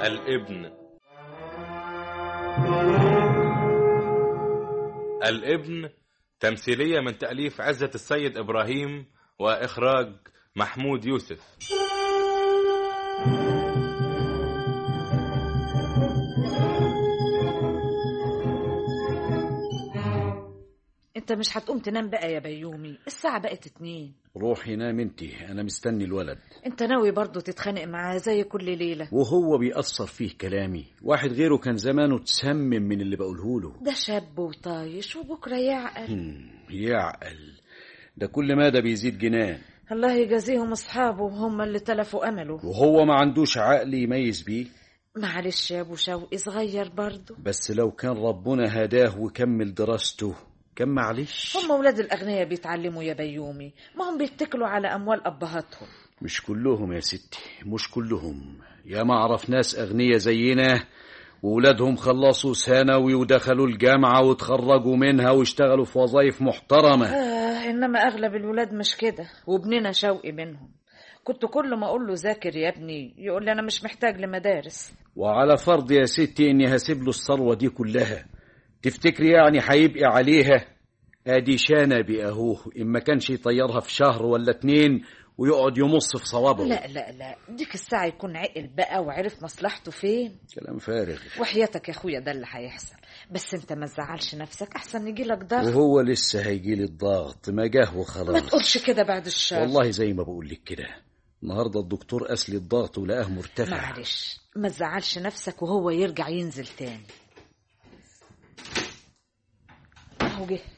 الابن الابن تمثيلية من تأليف عزة السيد إبراهيم وإخراج محمود يوسف انت مش هتقوم تنام بقى يا بيومي الساعة بقت اتنين روحي نام انتي انا مستني الولد انت ناوي برضه تتخانق معاه زي كل ليلة وهو بيأثر فيه كلامي واحد غيره كان زمانه تسمم من اللي بقوله له ده شاب وطايش وبكرة يعقل هم، يعقل ده كل ما ده بيزيد جنان الله يجازيهم اصحابه هم اللي تلفوا امله وهو ما عندوش عقل يميز بيه معلش يا ابو شوقي صغير برضه بس لو كان ربنا هداه وكمل دراسته كان معلش هم ولاد الاغنياء بيتعلموا يا بيومي ما هم بيتكلوا على اموال ابهاتهم مش كلهم يا ستي مش كلهم يا ما اعرف ناس اغنياء زينا وولادهم خلصوا ثانوي ودخلوا الجامعة وتخرجوا منها واشتغلوا في وظائف محترمة آه انما اغلب الولاد مش كده وابننا شوقي منهم كنت كل ما اقول له ذاكر يا ابني يقول لي انا مش محتاج لمدارس وعلى فرض يا ستي اني هسيب له الثروة دي كلها تفتكري يعني هيبقى عليها ادي شنبي اهوه ان ما كانش يطيرها في شهر ولا اتنين ويقعد يمص في صوابعه لا لا لا ديك الساعة يكون عقل بقى وعرف مصلحته فين كلام فارغ وحياتك يا اخويا ده اللي هيحصل بس انت ما تزعلش نفسك احسن يجي لك ضغط وهو لسه هيجي لي الضغط ما جه ما وخلاص تقولش كده بعد الشر والله زي ما بقول لك كده النهارده الدكتور قاس لي الضغط ولقاه مرتفع معلش ما تزعلش نفسك وهو يرجع ينزل تاني اهو جه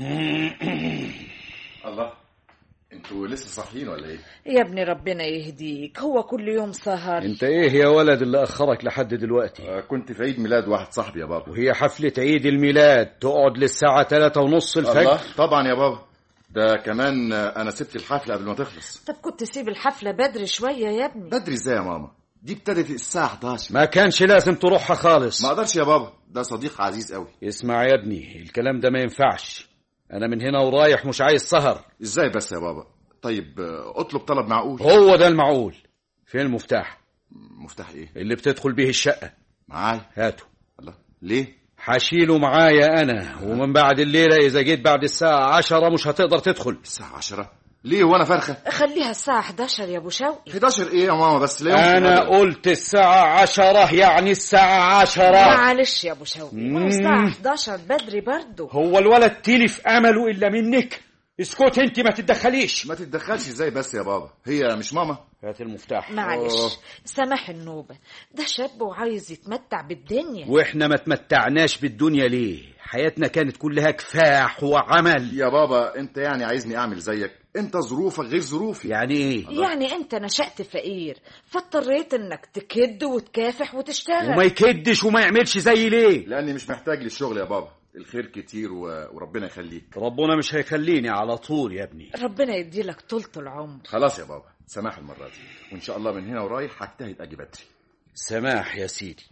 الله انتوا لسه صاحيين ولا ايه؟ يا ابني ربنا يهديك هو كل يوم سهر انت ايه يا ولد اللي اخرك لحد دلوقتي آه، كنت في عيد ميلاد واحد صاحبي يا بابا وهي حفلة عيد الميلاد تقعد للساعة تلاتة ونص الفجر الله طبعا يا بابا ده كمان آه، انا سبت الحفله قبل ما تخلص طب كنت سيب الحفلة بدري شوية يا ابني بدري ازاي يا ماما؟ دي ابتدت الساعه 11 ما كانش لازم تروحها خالص ما اقدرش يا بابا ده صديق عزيز قوي اسمع يا ابني الكلام ده ما ينفعش انا من هنا ورايح مش عايز سهر ازاي بس يا بابا؟ طيب آه، اطلب طلب معقول هو ده المعقول فين المفتاح مفتاح ايه؟ اللي بتدخل بيه الشقة معايا هاته الله ليه؟ هشيله معايا انا ومن بعد الليلة اذا جيت بعد الساعة عشرة مش هتقدر تدخل الساعه 10 ليه وانا فرخه؟ خليها الساعة 11 يا ابو شوقي 11 ايه يا ماما بس لا يمكن انا أبداً. قلت الساعة عشرة يعني الساعة عشرة معلش يا ابو شوقي ما هو مم. الساعة 11 بدري برضه هو الولد تلف امله الا منك اسكت انت ما تتدخليش ما تتدخلش ازاي بس يا بابا هي مش ماما هات المفتاح معلش أوه. سماح النوبة ده شاب وعايز يتمتع بالدنيا واحنا ما تمتعناش بالدنيا ليه حياتنا كانت كلها كفاح وعمل يا بابا انت يعني عايزني اعمل زيك انت ظروفك غير ظروفي يعني ايه يعني انت نشأت فقير فاضطريت انك تكد وتكافح وتشتغل وما يكدش وما يعملش زي ليه لاني مش محتاج للشغل يا بابا الخير كتير و... وربنا يخليك ربنا مش هيخليني على طول يا ابني ربنا يديلك طولة العمر خلاص يا بابا سماح المره دي وان شاء الله من هنا ورايح هجتهد اجي بدري سماح يا سيدي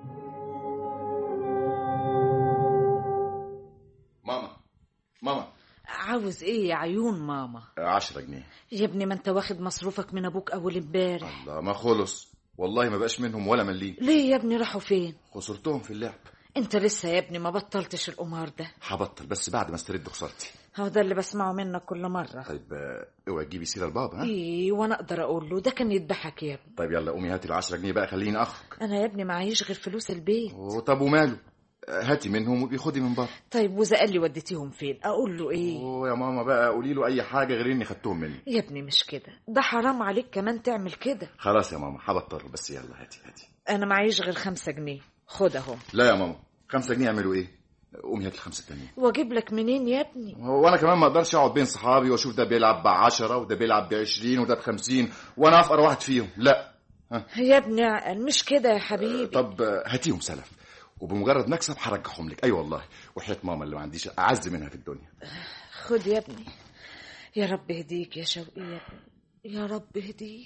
ماما ماما عاوز ايه يا عيون ماما عشرة جنيه يا ابني ما انت واخد مصروفك من ابوك اول امبارح الله ما خلص والله ما بقاش منهم ولا مليم ليه يا ابني راحوا فين خسرتهم في اللعب انت لسه يا ابني ما بطلتش القمار ده هبطل بس بعد ما استرد خسارتي هو ده اللي بسمعه منك كل مرة طيب آه، اوعي تجيبي سيره لبابا ها ايه وانا اقدر اقول له ده كان يذبحك يا ابني طيب يلا قومي هاتي ال 10 جنيه بقى خليني اخرج انا يا ابني معيش غير فلوس البيت أوه، طب وماله آه، هاتي منهم وبيخدي من بره طيب واذا قال لي وديتيهم فين اقول له ايه اوه يا ماما بقى قولي له اي حاجه غير اني خدتهم مني يا ابني مش كده ده حرام عليك كمان تعمل كده خلاص يا ماما هبطل بس يلا هاتي هاتي انا معيش غير خمسة جنيه خد اهو لا يا ماما خمسة جنيه يعملوا ايه قومي هاتي الخمسة التانيين واجيب لك منين يا ابني هو انا كمان ما اقدرش اقعد بين صحابي واشوف ده بيلعب بعشرة وده بيلعب بعشرين وده بخمسين وانا افقر واحد فيهم لا يا ابني عقل مش كده يا حبيبي طب آه، هاتيهم سلف وبمجرد ما اكسب هرجعهم لك اي أيوة والله وحياة ماما اللي ما عنديش اعز منها في الدنيا خد يا ابني يا رب هديك يا شوقي يا ابني يا رب هديك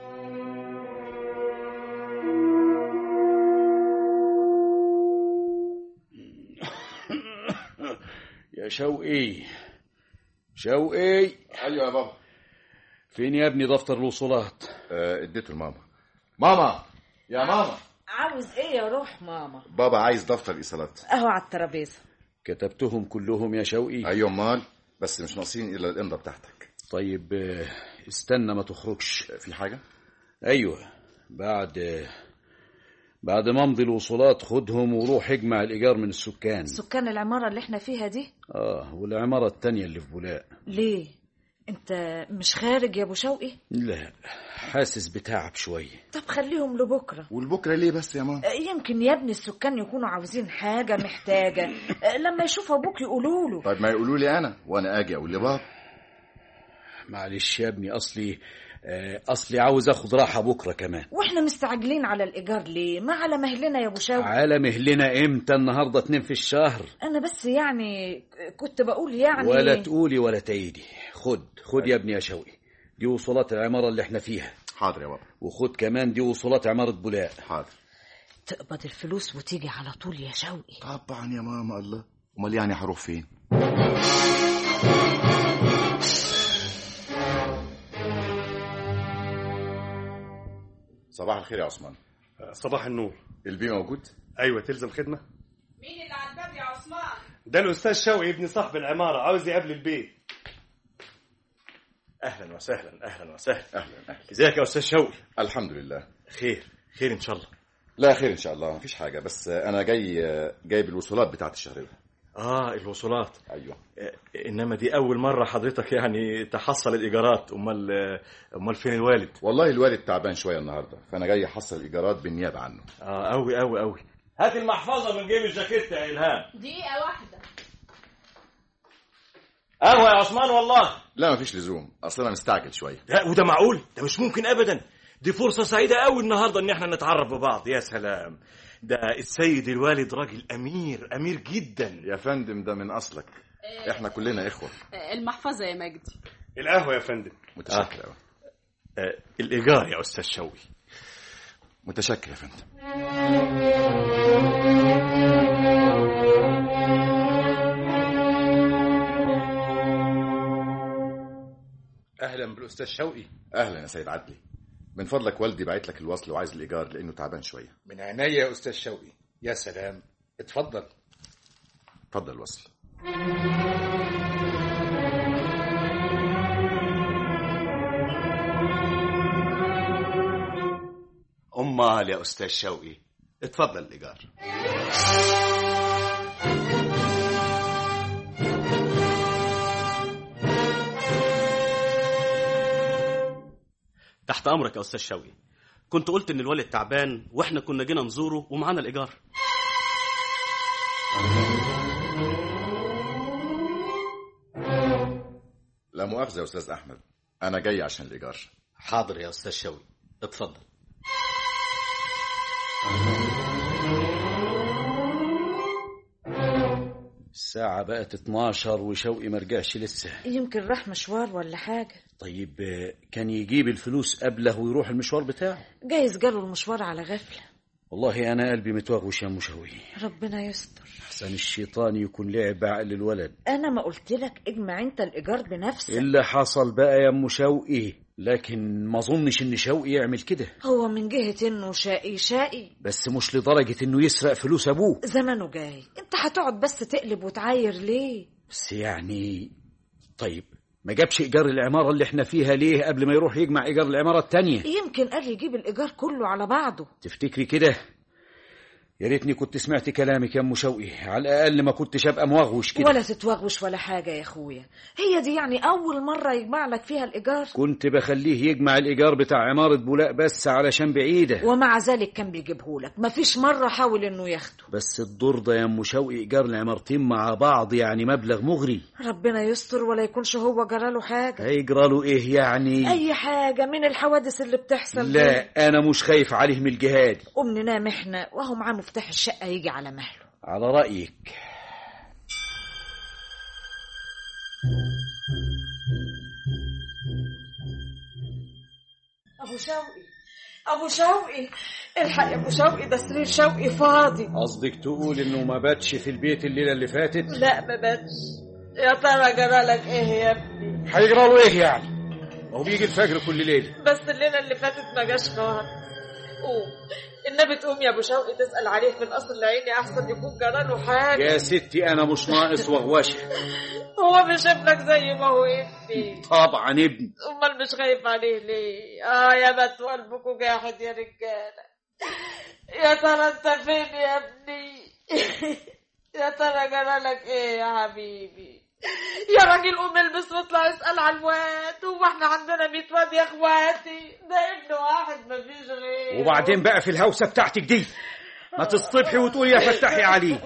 يا شوقي شوقي ايوه يا بابا فين يا ابني دفتر الوصولات آه، اديته لماما ماما يا ماما عاوز ايه يا روح ماما بابا عايز دفتر ايصالات اهو على الترابيزه كتبتهم كلهم يا شوقي ايوه امال بس مش ناقصين الا الامضه بتاعتك طيب آه، استنى ما تخرجش في حاجه ايوه بعد آه، بعد ما امضي الوصولات خدهم وروح اجمع الايجار من السكان سكان العماره اللي احنا فيها دي اه والعماره التانية اللي في بولاق ليه انت مش خارج يا ابو شوقي لا حاسس بتعب شويه طب خليهم لبكره والبكره ليه بس يا ماما يمكن يا ابني السكان يكونوا عاوزين حاجه محتاجه لما يشوفوا ابوك يقولوا له طيب ما يقولوا لي انا وانا اجي اقول لبابا معلش يا ابني اصلي آه، اصلي عاوز اخد راحه بكره كمان واحنا مستعجلين على الايجار ليه ما على مهلنا يا ابو شوقي على مهلنا امتى النهارده اتنين في الشهر انا بس يعني كنت بقول يعني ولا تقولي ولا تعيدي خد خد يا ابني يا شوقي دي وصولات العماره اللي احنا فيها حاضر يا بابا وخد كمان دي وصولات عماره بولاق حاضر تقبض الفلوس وتيجي على طول يا شوقي طبعا يا ماما الله امال يعني هروح فين صباح الخير يا عثمان صباح النور البي موجود ايوه تلزم خدمه مين اللي على الباب يا عثمان؟ ده الاستاذ شوقي ابن صاحب العماره عاوز يقابل البيت اهلا وسهلا اهلا وسهلا اهلا اهلا ازيك يا استاذ شوقي الحمد لله خير خير ان شاء الله لا خير ان شاء الله مفيش حاجه بس انا جاي جايب الوصولات بتاعت الشهر ده اه الوصولات ايوه آه، انما دي اول مره حضرتك يعني تحصل الايجارات امال آه، امال فين الوالد والله الوالد تعبان شويه النهارده فانا جاي احصل الايجارات بالنيابه عنه اه قوي قوي قوي هات المحفظه من جيب الجاكيت يا الهام دقيقة واحدة قهوه يا عثمان والله لا مفيش لزوم اصل انا مستعجل شويه لا وده معقول ده مش ممكن ابدا دي فرصه سعيده قوي النهارده ان احنا نتعرف ببعض يا سلام ده السيد الوالد راجل امير امير جدا يا فندم ده من اصلك احنا كلنا اخوه المحفظة يا مجدي القهوه يا فندم متشكر أوي. آه الايجار يا استاذ شوقي متشكر يا فندم اهلا بالاستاذ شوقي اهلا يا سيد عدلي من فضلك والدي بعت لك الوصل وعايز الايجار لانه تعبان شويه من عينيا يا استاذ شوقي يا سلام اتفضل اتفضل الوصل امال يا استاذ شوقي اتفضل الايجار تحت امرك يا استاذ شوقي كنت قلت ان الوالد تعبان واحنا كنا جينا نزوره ومعانا الايجار لا مؤاخذه يا استاذ احمد انا جاي عشان الايجار حاضر يا استاذ شوقي اتفضل الساعة بقت 12 وشوقي ما رجعش لسه يمكن راح مشوار ولا حاجه طيب آه، كان يجيب الفلوس قبله ويروح المشوار بتاعه جايز جاله المشوار على غفله والله أنا قلبي متوغوش يا أم شوقي ربنا يستر أحسن الشيطان يكون لعب بعقل الولد انا ما قلت لك اجمع انت الايجار بنفسك اللي حصل بقى يا أم شوقي لكن ما أظنش إن شوقي يعمل كده هو من جهه انه شقي شقي بس مش لدرجة إنه يسرق فلوس أبوه زمانه جاي انت هتقعد بس تقلب وتعاير ليه بس يعني طيب ما جابش إيجار العمارة اللي احنا فيها ليه قبل ما يروح يجمع إيجار العمارة التانية يمكن قال يجيب الايجار كله على بعضه تفتكري كده يا ريتني كنت سمعت كلامك يا ام شوقي على الاقل ما كنتش ابقى موغوش كده ولا تتوغوش ولا حاجه يا اخويا هي دي يعني اول مره يجمع لك فيها الايجار كنت بخليه يجمع الايجار بتاع عماره بولاق بس علشان بعيده ومع ذلك كان بيجيبهولك مفيش مره حاول انه ياخده بس الدور ده يا ام شوقي ايجار العمارتين مع بعض يعني مبلغ مغري ربنا يستر ولا يكونش هو جراله حاجه هيجرى له ايه يعني اي حاجه من الحوادث اللي بتحصل دي. لا انا مش خايف عليه من الجهاد قوم ننام احنا وهو معاه مفتاح الشقه يجي على مهله على رايك ابو شوقي ابو شوقي الحق يا ابو شوقي ده سرير شوقي فاضي قصدك تقول انه ما باتش في البيت الليله اللي فاتت لا ما باتش يا ترى جرالك ايه يا ابني هيجرى له ايه يعني ما هو بيجي الفجر كل ليله بس الليله اللي فاتت ما جاش خالص قوم النبي تقوم يا ابو شوقي تسال عليه في القصر العيني احسن يكون جراله حاجه يا ستي انا مش ناقص وغوشه هو مش ابنك زي ما هو ابني طبعا ابني امال مش خايف عليه ليه اه يا بت قلبكوا جاحد يا رجاله يا ترى انت فين يا ابني يا ترى جرالك ايه يا حبيبي يا راجل قوم البس واطلع اسال على الواد هو احنا عندنا 100 واد يا اخواتي ده ابن واحد مفيش غيره وبعدين بقى في الهوسه بتاعتك دي ما تصطبحي وتقولي يا فتحي عليه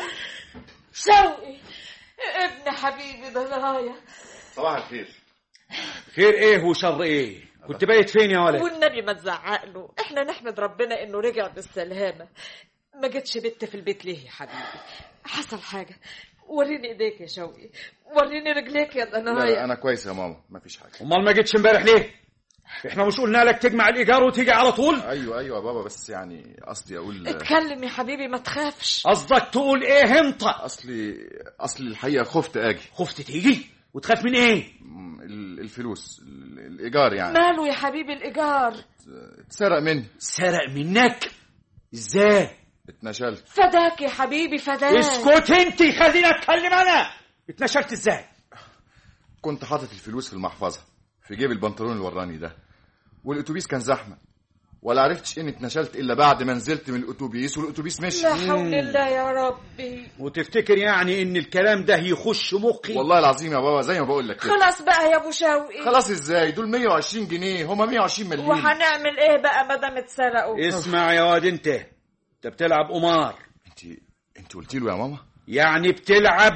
شوقي ابن حبيبي ده رايح صباح الخير خير ايه وشر ايه كنت بايت فين يا ولد والنبي ما تزعق له احنا نحمد ربنا انه رجع بالسلامه ما جتش بنت في البيت ليه يا حبيبي حصل حاجه وريني ايديك يا شوقي وريني رجليك يا لا, لا ضنايا انا كويس يا ماما مفيش حاجه امال ما جيتش امبارح ليه احنا مش قلنا لك تجمع الايجار وتيجي على طول ايوه ايوه يا بابا بس يعني قصدي اقول اتكلم يا حبيبي ما تخافش قصدك تقول ايه انت اصلي اصلي الحقيقه خفت اجي خفت تيجي وتخاف من ايه م- ال- الفلوس ال- الايجار يعني ماله يا حبيبي الايجار اتسرق مني سرق منك ازاي اتنشلت فداك يا حبيبي فداك اسكت انت خليني اتكلم انا اتنشلت ازاي كنت حاطط الفلوس في المحفظه في جيب البنطلون الوراني ده والاتوبيس كان زحمه ولا عرفتش اني اتنشلت الا بعد ما نزلت من الاتوبيس والاتوبيس مشي لا حول الله يا ربي وتفتكر يعني ان الكلام ده يخش مخي والله العظيم يا بابا زي ما بقول لك كده خلاص بقى يا ابو شوقي خلاص ازاي دول 120 جنيه هما 120 مليون وهنعمل ايه بقى ما دام اتسرقوا اسمع يا واد انت انت بتلعب قمار انت انت قلت له يا ماما يعني بتلعب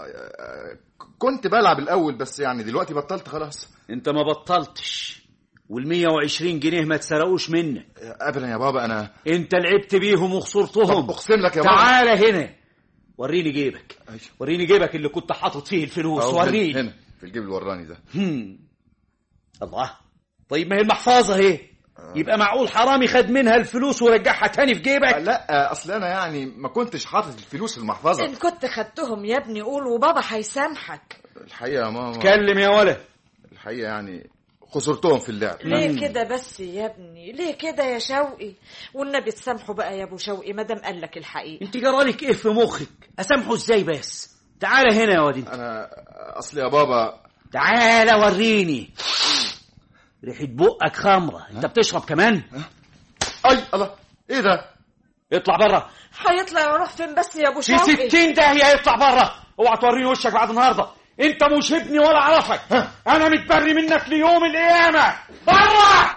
كنت بلعب الاول بس يعني دلوقتي بطلت خلاص انت ما بطلتش وال وال120 جنيه ما تسرقوش منك ابدا يا بابا انا انت لعبت بيهم وخسرتهم طب اقسم لك يا بابا تعالى هنا وريني جيبك أيوة. وريني جيبك اللي كنت حاطط فيه الفلوس أهو هنا- وريني هنا في الجيب الوراني ده هم. الله طيب ما هي المحفظة اهي يبقى معقول حرامي خد منها الفلوس ورجعها تاني في جيبك لا اصل انا يعني ما كنتش حاطط الفلوس في المحفظه ان كنت خدتهم يا ابني قول وبابا هيسامحك الحقيقه يا ماما اتكلم يا ولد الحقيقه يعني خسرتهم في اللعب ليه كده بس يا ابني ليه كده يا شوقي والنبي تسامحه بقى يا ابو شوقي ما دام قال لك الحقيقه انت جرالك ايه في مخك اسامحه ازاي بس تعالى هنا يا واد انت انا اصل يا بابا تعالى وريني ريحة بقك خمرة انت بتشرب كمان اي الله ايه ده اطلع بره هيطلع يروح فين بس يا ابو في شوقي ستين داهية يطلع بره اوعى توريني وشك بعد النهارده انت مش ابني ولا اعرفك انا متبري منك ليوم القيامة بره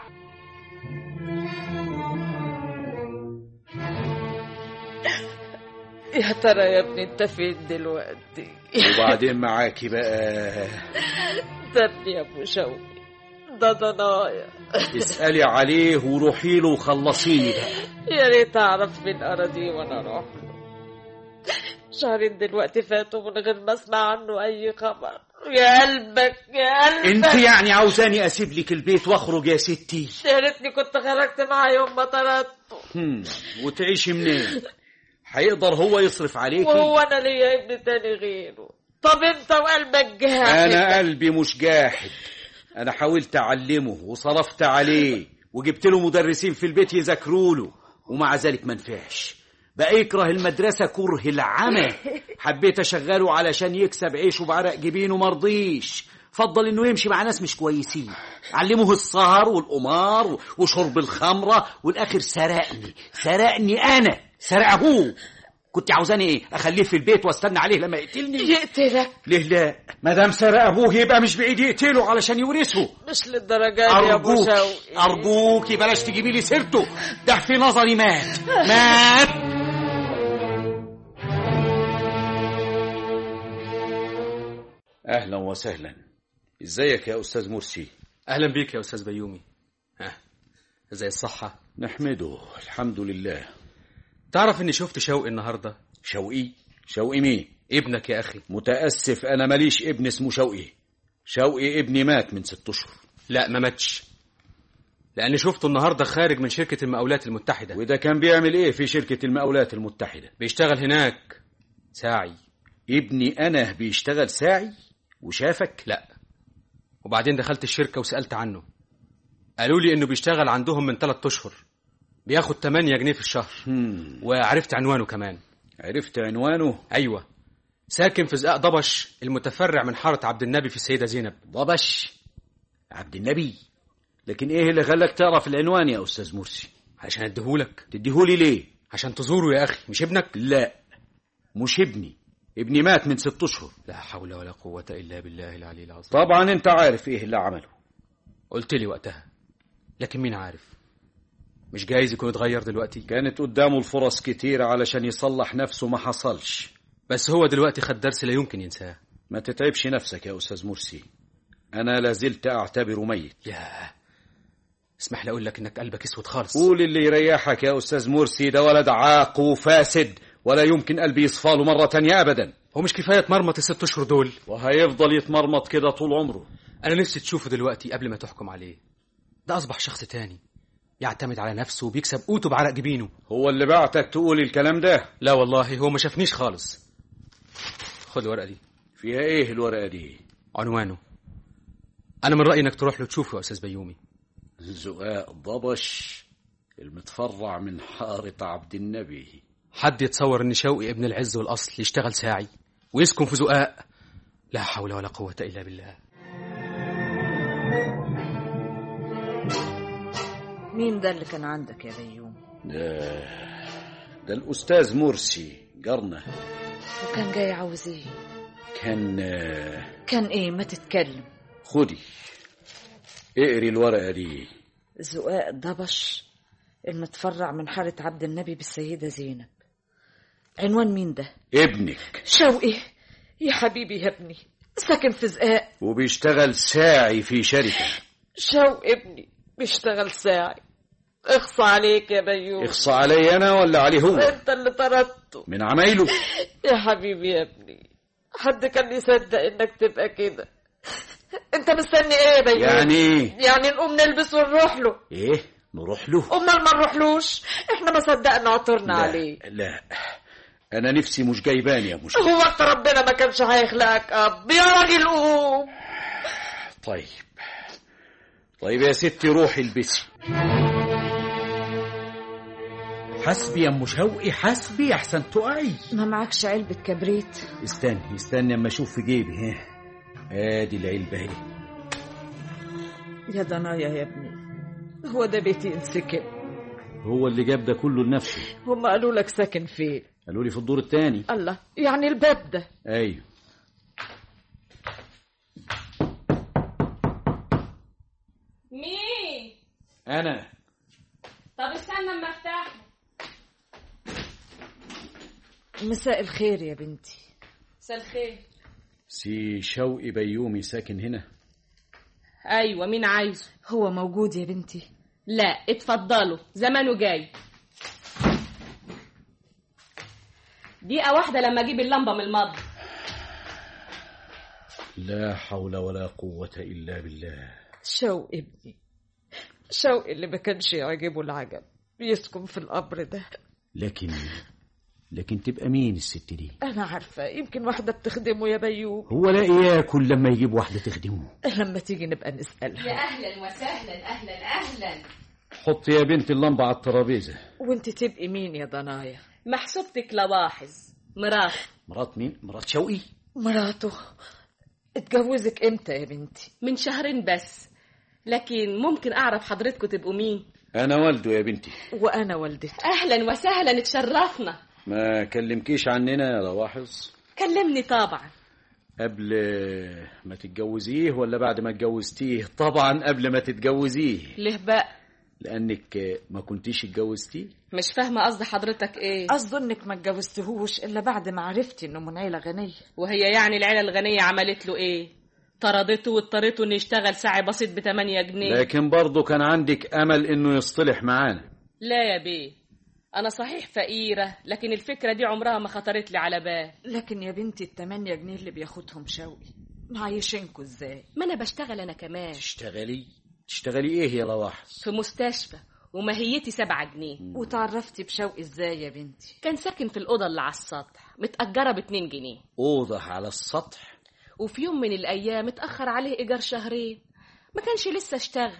يا ترى يا ابني انت فين دلوقتي وبعدين معاكي بقى ده ابني يا ابو شوقي ده ضنايا اسألي عليه وروحي له وخلصيني بقى يا ريت اعرف فين اراضيه وانا اروح له شهرين دلوقتي فاتوا من غير ما اسمع عنه اي خبر يا قلبك يا قلبك انت يعني عاوزاني اسيب لك البيت واخرج يا ستي يا ريتني كنت خرجت معاه يوم ما طردته هم، وتعيشي منين هيقدر هو يصرف عليكي وهو انا ليا ابن تاني غيره طب انت وقلبك جاحد انا قلبي مش جاحد انا حاولت اعلمه وصرفت عليه وجبت له مدرسين في البيت يذاكروا له ومع ذلك ما نفعش بقى يكره المدرسة كره العمى حبيت أشغله علشان يكسب عيشه بعرق جبينه مرضيش فضل انه يمشي مع ناس مش كويسين علموه السهر والقمار وشرب الخمرة والاخر سرقني سرقني انا سرق ابوه كنت عاوزاني ايه اخليه في البيت واستنى عليه لما يقتلني يقتلك ليه لا ما دام سرق ابوه يبقى مش بعيد يقتله علشان يورثه مش للدرجة دي يا ابو ارجوك شوقي ارجوك بلاش تجيبي لي سيرته ده في نظري مات مات اهلا وسهلا ازيك يا استاذ مرسي اهلا بيك يا استاذ بيومي ها زي الصحه نحمده الحمد لله تعرف اني شفت شوقي النهارده شوقي شوقي مين ابنك يا اخي متاسف انا ماليش ابن اسمه شوقي شوقي ابني مات من ست اشهر لا ما ماتش لاني شفته النهارده خارج من شركه المقاولات المتحده وده كان بيعمل ايه في شركه المقاولات المتحده بيشتغل هناك ساعي ابني انا بيشتغل ساعي وشافك لا وبعدين دخلت الشركه وسالت عنه قالوا لي انه بيشتغل عندهم من ثلاثة اشهر بياخد 8 جنيه في الشهر هم. وعرفت عنوانه كمان عرفت عنوانه ايوه ساكن في زقاق ضبش المتفرع من حاره عبد النبي في السيده زينب ضبش عبد النبي لكن ايه اللي خلاك تعرف العنوان يا استاذ مرسي عشان اديهولك تديهولي ليه عشان تزوره يا اخي مش ابنك لا مش ابني ابني مات من ست اشهر لا حول ولا قوه الا بالله العلي العظيم طبعا انت عارف ايه اللي عمله قلت لي وقتها لكن مين عارف مش جايز يكون اتغير دلوقتي كانت قدامه الفرص كتير علشان يصلح نفسه ما حصلش بس هو دلوقتي خد درس لا يمكن ينساه ما تتعبش نفسك يا استاذ مرسي انا لازلت اعتبره ميت يا اسمح لي اقول لك انك قلبك اسود خالص قول اللي يريحك يا استاذ مرسي ده ولد عاق وفاسد ولا يمكن قلبي يصفى له مره تانية ابدا هو مش كفايه اتمرمط الست اشهر دول وهيفضل يتمرمط كده طول عمره انا نفسي تشوفه دلوقتي قبل ما تحكم عليه ده اصبح شخص تاني يعتمد على نفسه وبيكسب قوته بعرق جبينه هو اللي بعتك تقول الكلام ده لا والله هو ما شافنيش خالص خد الورقه دي فيها ايه الورقه دي عنوانه انا من رايي انك تروح له تشوفه يا استاذ بيومي زقاق ضبش المتفرع من حارة عبد النبي حد يتصور ان شوقي ابن العز والاصل يشتغل ساعي ويسكن في زقاق لا حول ولا قوه الا بالله مين ده اللي كان عندك يا بيوم ده ده الأستاذ مرسي قرنة وكان جاي عاوز ايه كان كان ايه ما تتكلم خدي اقري الورقة دي زقاق ضبش المتفرع من حارة عبد النبي بالسيدة زينب عنوان مين ده ابنك شوقي يا حبيبي يا ابني ساكن في زقاق وبيشتغل ساعي في شركة شوقي ابني بيشتغل ساعي اخصى عليك يا بيوم اخصى علي أنا ولا عليه هو انت اللي طردته من عمايله يا حبيبي يا ابني حد كان يصدق انك تبقى كده انت مستني ايه يا بيوم يعني ايه يعني نقوم نلبس ونروح له ايه نروح له امال ما نروحلوش احنا ما صدقنا عطرنا عليه لا, لا انا نفسي مش جايباني يا مش هو انت ربنا ما كانش هيخلقك اب يا راجل قوم طيب طيب يا ستي روحي البسي حسبي يا ام شوقي حسبي احسن تقعي ما معكش علبة كبريت استني استني اما اشوف في جيبي ها ادي العلبه اهي يا ضنايا يا ابني هو ده بيتي ينسكن هو اللي جاب ده كله لنفسه هم قالوا لك ساكن فين قالوا لي في الدور الثاني الله يعني الباب ده ايوه مين انا طب استنى اما افتح مساء الخير يا بنتي مساء الخير سي شوقي بيومي ساكن هنا ايوه مين عايزه هو موجود يا بنتي لا اتفضلوا زمانه جاي دقيقة واحدة لما اجيب اللمبة من المطبخ لا حول ولا قوة إلا بالله شوقي ابني شوقي اللي ما كانش يعجبه العجب يسكن في القبر ده لكن لكن تبقى مين الست دي انا عارفه يمكن واحده بتخدمه يا بيوم هو لا ياكل لما يجيب واحدة تخدمه لما تيجي نبقى نسالها يا اهلا وسهلا اهلا اهلا حط يا بنت اللمبة على الترابيزة وانت تبقي مين يا ضنايا محسوبتك لواحظ مرات مرات مين مرات شوقي مراته اتجوزك امتى يا بنتي من شهرين بس لكن ممكن اعرف حضرتكم تبقوا مين أنا والده يا بنتي وانا والدته اهلا وسهلا اتشرفنا ما كلمكيش عننا يا رواحظ كلمني طبعا قبل ما تتجوزيه ولا بعد ما اتجوزتيه طبعا قبل ما تتجوزيه ليه بقى لأنك ما كنتيش اتجوزتيه مش فاهمة قصد حضرتك ايه قصده انك ما اتجوزتهوش الا بعد ما عرفتي انه من عيله غنيه وهي يعني العيلة الغنية عملت له ايه طردته واضطرته انه يشتغل ساعي بسيط ب 8 جنيه لكن برضه كان عندك أمل إنه يصطلح معانا لا يا بيه انا صحيح فقيرة لكن الفكرة دي عمرها ما خطرت لي على بال لكن يا بنتي التمانية جنيه اللي بياخدهم شوقي معيشينكوا ازاي ما انا بشتغل انا كمان تشتغلي تشتغلي إيه يا رواحظ في مستشفى وماهيتي سبعة جنيه وتعرفتي بشوقي ازاي يا بنتي كان ساكن في الأوضة اللي على السطح متأجرة باتنين جنيه أوضة على السطح وفي يوم من الأيام اتأخر عليه إيجار شهرين ما كانش لسه اشتغل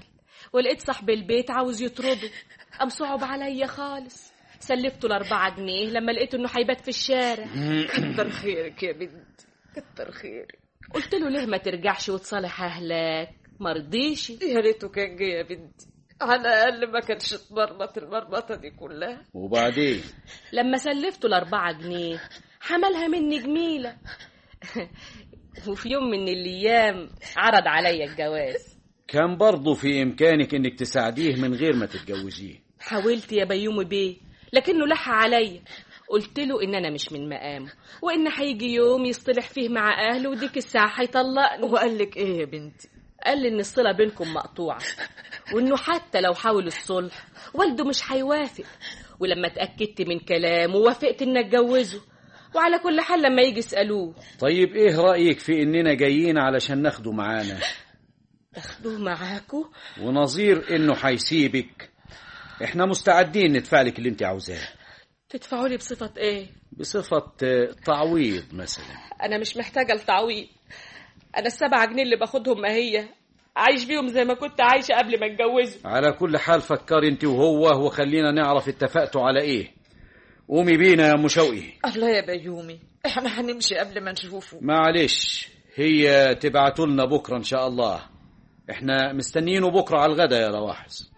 ولقيت صاحب البيت عاوز يطرده قام صعب عليا خالص سلفته الأربعة جنيه لما لقيته إنه هيبات في الشارع كتر خيرك يا بنت كتر خيرك قلت له ليه ما ترجعش وتصالح أهلك مرضيش يا ريته كان جه يا بنتي على الأقل ما كانش اتمرمط المرمطة دي كلها وبعدين لما سلفته الأربعة جنيه حملها مني جميلة وفي يوم من الأيام عرض عليا الجواز كان برضه في إمكانك إنك تساعديه من غير ما تتجوزيه حاولت يا بيومي بيه لكنه لح عليا قلت له ان انا مش من مقامه وان هيجي يوم يصطلح فيه مع اهله وديك الساعه هيطلقني وقال لك ايه يا بنتي قال لي ان الصله بينكم مقطوعه وانه حتى لو حاول الصلح والده مش هيوافق ولما اتاكدت من كلامه وافقت ان اتجوزه وعلى كل حال لما يجي يسالوه طيب إيه رأيك في إننا جايين علشان ناخده معانا تاخدوه معاكوا ونظير إنه هيسيبك إحنا مستعدين ندفع لك اللي أنت عاوزاه تدفعوا لي بصفه ايه بصفة آه، تعويض مثلا انا مش محتاجه التعويض انا السبعة جنيه اللي باخدهم ما هي عايش بيهم زي ما كنت عايشه قبل ما اتجوزه على كل حال فكري انت وهو وخلينا نعرف اتفقتوا على ايه قومي بينا يا ام شوقي الله يا بيومي احنا هنمشي قبل ما نشوفه معلش هي تبعتوا لنا بكره ان شاء الله احنا مستنيينه بكره على الغدا يا رواحز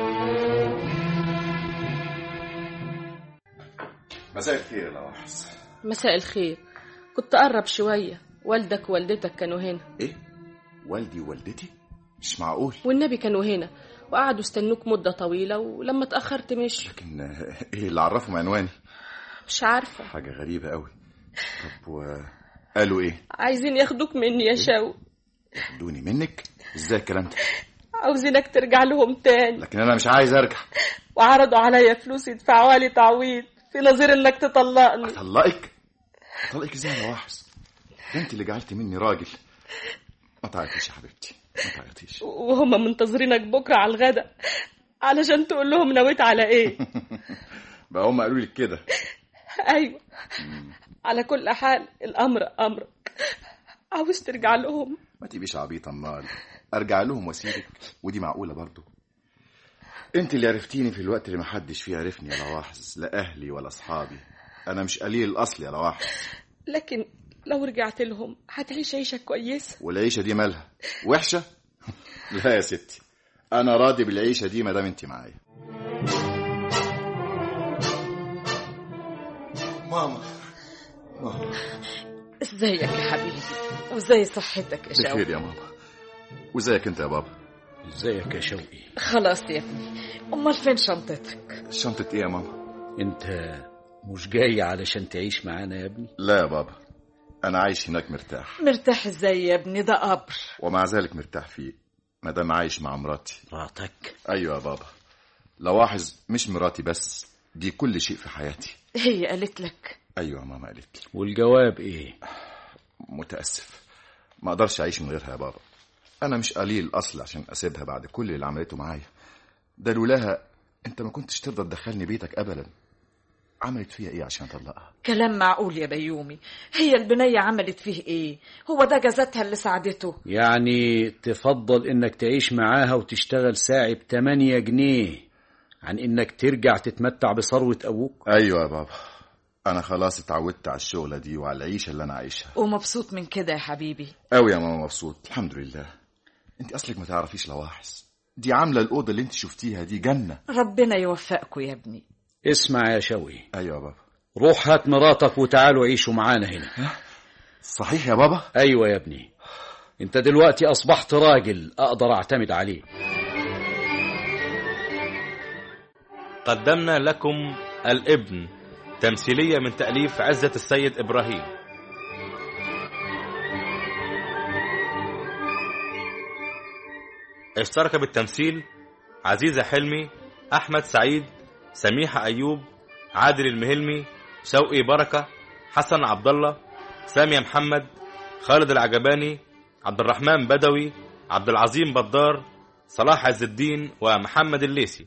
مساء الخير يا لواحظ مساء الخير كنت قرب شويه والدك ووالدتك كانوا هنا ايه والدي ووالدتي مش معقول والنبي كانوا هنا وقعدوا استنوك مدة طويلة ولما اتأخرت مشوا لكن آه، ايه اللي عرفهم عنواني مش عارفة حاجه غريبه قوي طب وقالوا ايه عايزين ياخدوك مني يا شاو دوني منك ازاي الكلام ده عاوزينك ترجع لهم تاني لكن انا مش عايز ارجع وعرضوا عليا فلوس يدفعوها لي تعويض في نظير انك تطلقني طلقك طلقك ازاي يا لواحظ ده انت اللي جعلت مني راجل ما تعيطيش يا حبيبتي ما تعيطيش وهم منتظرينك بكرة على الغدا علشان تقول لهم نويت على ايه بقى هم قالوا لك كده ايوه على كل حال الامر امرك عاوز ترجع لهم ما تبقيش عبيط امال ارجع لهم واسيبك ودي معقوله برضو انت اللي عرفتيني في الوقت اللي محدش فيه عرفني يا لواحظ لا اهلي ولا اصحابي انا مش قليل الاصل يا لواحظ لكن لو رجعت لهم هتعيش عيشة كويسة والعيشه دي مالها وحشه لا يا ستي انا راضي بالعيشه دي ما دام انت معايا ماما ماما ازيك يا حبيبي وازاي صحتك يا شاو بخير يا ماما وازيك انت يا بابا ازيك يا شوقي خلاص يا ابني امال فين شنطتك شنطه ايه يا ماما انت مش جاي علشان تعيش معانا يا ابني لا يا بابا انا عايش هناك مرتاح مرتاح ازاي يا ابني ده قبر ومع ذلك مرتاح فيه ما دام عايش مع مراتي راتك ايوه يا بابا لواحظ مش مراتي بس دي كل شيء في حياتي هي قالت لك ايوه ماما قالت لي والجواب ايه متاسف ما اقدرش اعيش من غيرها يا بابا انا مش قليل الاصل عشان اسيبها بعد كل اللي عملته معايا ده لولاها انت ما كنتش ترضى تدخلني بيتك ابدا عملت فيا ايه عشان اطلقها كلام معقول يا بيومي هي البنية عملت فيه ايه هو ده جزاتها اللي ساعدته يعني تفضل انك تعيش معاها وتشتغل ساعة بتمانية جنيه عن انك ترجع تتمتع بثروة ابوك ايوه يا بابا انا خلاص اتعودت على الشغله دي وعلى العيشه اللي انا عايشها ومبسوط من كده يا حبيبي قوي يا ماما مبسوط الحمد لله انت اصلك ما تعرفيش لواحظ دي عامله الاوضه اللي انت شفتيها دي جنه ربنا يوفقكم يا ابني اسمع يا شوقي ايوه يا بابا روح هات مراتك وتعالوا عيشوا معانا هنا صحيح يا بابا ايوه يا ابني انت دلوقتي اصبحت راجل اقدر اعتمد عليه قدمنا لكم الابن تمثيلية من تأليف عزة السيد إبراهيم اشترك بالتمثيل عزيزة حلمي أحمد سعيد سميحة أيوب عادل المهلمي شوقي بركة حسن عبد الله سامية محمد خالد العجباني عبد الرحمن بدوي عبد العظيم بدار صلاح عز الدين ومحمد الليسي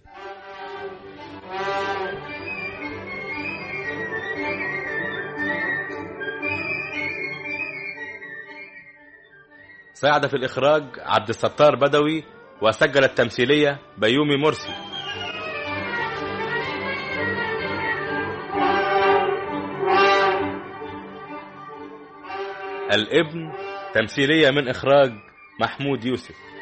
ساعد في الإخراج عبد الستار بدوي وسجل التمثيلية بيومي مرسي الابن تمثيلية من إخراج محمود يوسف